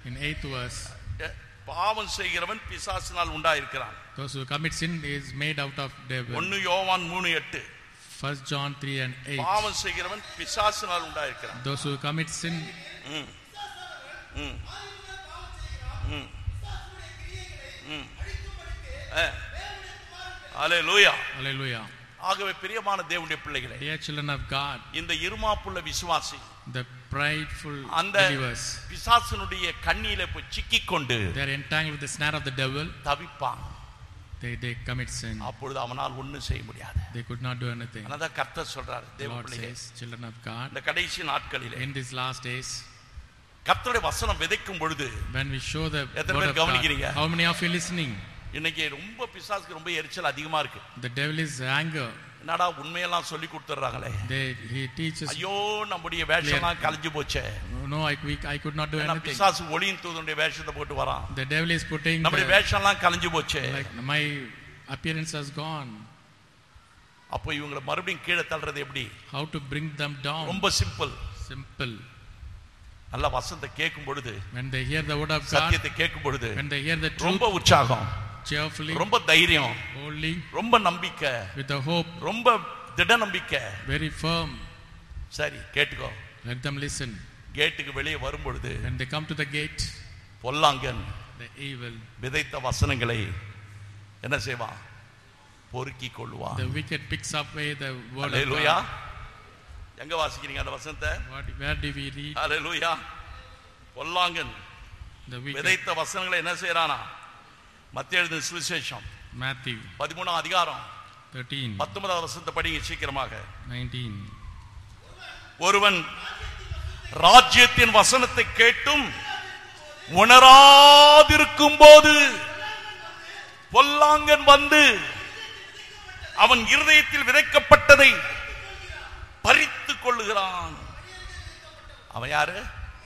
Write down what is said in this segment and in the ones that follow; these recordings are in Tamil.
In eighth verse, எ- பாவம் செய்கிறவன் பிசாசினால் உண்டாயிருக்கிறான் those who commit sin is made out of devil. ஒன்னு யோவான் மூணு எட்டு First John 3 and 8. பாவம் செய்கிறவன் பிசாசினால் உண்டாயிருக்கிறான் Those who commit sin, ம். ம். ம். ம். ஆ. அல்லேலூயா hallelujah. ஆகவே பிரியமான தேவனுடைய பிள்ளைகளே Dear children of God, இந்த இருமாப்புள்ள விசுவாசி the prideful அந்த believers, பிசாசனுடைய கண்ணியில போய் சிக்கிக் கொண்டு they are entangled with the snare of the devil, தவிப்பான் they, they commit sin. அப்பொழுது அவனால் ஒண்ணும் செய்ய முடியாது They could not do anything. அதான் கர்த்தர் சொல்றாரு The தேவ Lord பிள்ளைகளே says, children of God, இந்த கடைசி நாட்களிலே in these last days, கர்த்தருடைய வசனம் விதைக்கும் பொழுது when we show the எத்தனை word பேர் of God, கவனிக்கிறீங்க? how many of you listening? இன்னைக்கு ரொம்ப பிசாசுக்கு ரொம்ப எரிச்சல் அதிகமா இருக்கு The devil is anger. என்னடா உண்மையெல்லாம் சொல்லி கொடுத்துறாங்களே They, he teaches, ஐயோ நம்முடைய வேஷம்லாம் கலைஞ்சு போச்சே no, I, we, I could not do ஏன்னா anything. பிசாசு ஒளியின் தூதனுடைய வேஷத்தை போட்டு வரான் The devil is putting, நம்முடைய the, வேஷம்லாம் கலைஞ்சு போச்சே like, my appearance has gone. அப்போ இவங்களை மறுபடியும் கீழே தள்ளுறது எப்படி How to bring them down? ரொம்ப சிம்பிள் Simple. நல்ல வசனத்தை கேட்கும் பொழுது When they hear the word of God, சத்தியத்தை கேட்கும் பொழுது when they hear the truth ரொம்ப உற்சாகம் cheerfully, ரொம்ப தைரியம் boldly, ரொம்ப நம்பிக்கை with the hope, ரொம்ப திட நம்பிக்கை very firm, சரி கேட்டுக்கோ let them listen. கேட்டுக்கு வெளியே வரும் பொழுது When they come to the gate, பொல்லாங்கன் the evil, விதைத்த வசனங்களை என்ன செய்வான் பொறுக்கி கொள்வான் the wicked picks up away the word of hallelujah God. எங்க வாசிக்கிறீங்க அந்த வசனத்தை What, where do we read hallelujah பொல்லாங்கன் the wicked? விதைத்த வசனங்களை என்ன செய்யறானா மத்திய எழுதின சுவிசேஷம் Matthew பதிமூணாம் அதிகாரம் 13, பத்தொன்பதாவது வசனத்தை படிங்க சீக்கிரமாக 19. ஒருவன் ராஜ்யத்தின் வசனத்தை கேட்டும் உணராதிருக்கும் போது பொல்லாங்கன் வந்து அவன் இருதயத்தில் விதைக்கப்பட்டதை பறித்து கொள்ளுகிறான் அவன் யாரு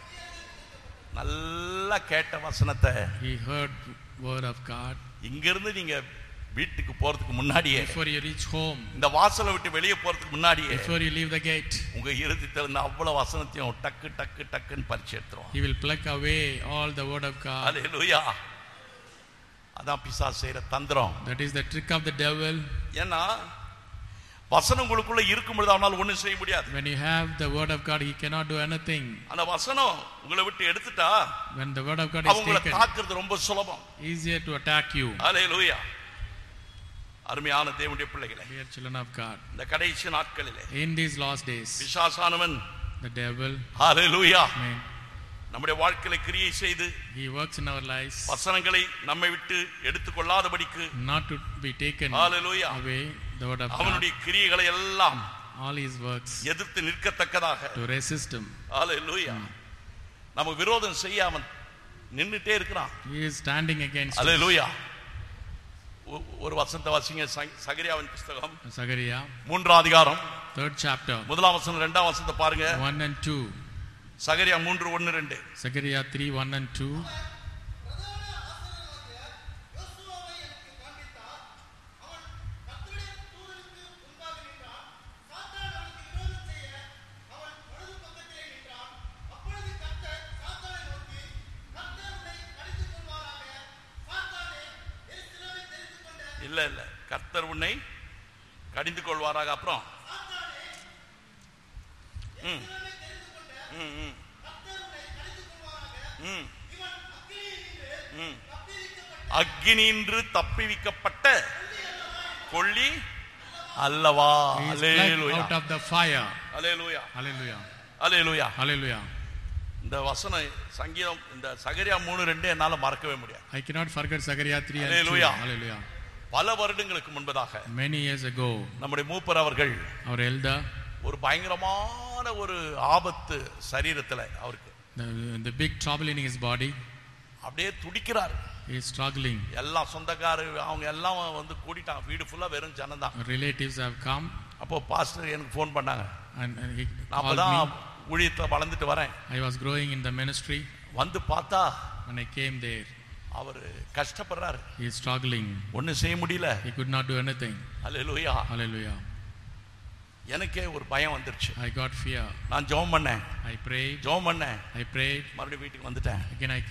நல்லா கேட்ட வசனத்தை He heard word of God. இங்கிருந்து நீங்க வீட்டுக்கு போறதுக்கு முன்னாடியே Before you reach home, இந்த வாசலை விட்டு வெளியே போறதுக்கு முன்னாடியே before you leave the gate, உங்க இருதயத்தில் இருந்த அவ்வளவு வசனத்தையும் டக்கு டக்கு டக்குன்னு பறிச்சு எடுத்துருவான் He will pluck away all the word of God. அல்லேலூயா அதான் பிசாசு செய்யற தந்திரம் That is the trick of the devil. ஏன்னா வசனம் உங்களுக்குள்ள இருக்கும் பொழுது அவனால் ஒண்ணும் செய்ய முடியாது When you have the word of God, He cannot do anything. அந்த வசனம் உங்களை விட்டு எடுத்துட்டா When the word of God is அவங்கள taken, தாக்குறது ரொம்ப சுலபம் easier to attack you. அல்லேலூயா அருமையான தேவனுடைய பிள்ளைகளே Dear children of God, இந்த கடைசி நாட்களிலே in these last days, பிசாசானவன் the devil, அல்லேலூயா man, நம்முடைய வாழ்க்கையில கிரியை செய்து he works in our lives வசனங்களை நம்மை விட்டு எடுத்துக்கொள்ளாதபடிக்கு not to be taken Hallelujah. away the word of God, அவனுடைய கிரியைகளை எல்லாம் all his works எதிர்த்து நிற்கத்தக்கதாக to resist him. அல்லேலூயா நம்ம விரோதம் செய்ய அவன் நின்னுட்டே இருக்கிறான் He is standing against us. அல்லேலூயா ஒ- ஒரு வசந்த வாசிங்க ச- சகரியாவின் புஸ்தகம் Zachariah, மூன்றாம் அதிகாரம் third chapter, முதலாம் வசனம் ரெண்டாம் வசனத்தை பாருங்க 1 and 2. சகரியா மூன்று ஒன்னு ரெண்டு Zechariah 3, 1 and 2. இல்ல இல்ல கர்த்தர் உன்னை கடிந்து கொள்வாராக அப்புறம் ம். ம், ம். ம். ம். அக்கினின்று தப்பிவிக்கப்பட்ட கொள்ளி அல்லவா He is plucked hallelujah out of the fire. Hallelujah Hallelujah. Hallelujah Hallelujah. இந்த வசனம் சங்கீதம் இந்த சகரியா மூணு ரெண்டு என்னால மறக்கவே முடியாது I cannot forget Zechariah 3 and 2. Hallelujah. Hallelujah. பல வருடங்களுக்கு முன்பதாக Many years ago, நம்முடைய மூப்பர் அவர்கள் our elder, ஒரு பயங்கரமான ஒரு ஆபத்து சரீரத்துல அவருக்கு the, the big trouble in his body, அப்படியே துடிக்கிறார் he is struggling. எல்லாம் சொந்தக்காரு அவங்க எல்லாம் வந்து கூட்டிட்டாங்க வீடு ஃபுல்லா வெறும் ஜனம் தான் Relatives have come அப்போ பாஸ்டர் எனக்கு ஃபோன் பண்ணாங்க and, and he நான் called அப்பதான் me. ஊழியத்துல வளர்ந்துட்டு வரேன் I was growing in the ministry. வந்து பார்த்தா When I came there, அவர் கஷ்டப்படுறாரு he is struggling. ஒண்ணும் செய்ய முடியல He could not do anything. Hallelujah Hallelujah. எனக்கே ஒரு பயம் வந்துருச்சு I got fear. நான் ஜெபம் பண்ணேன் I prayed. ஜெபம் பண்ணேன் I prayed. மறுபடியும் வீட்டுக்கு வந்துட்டேன் Again, I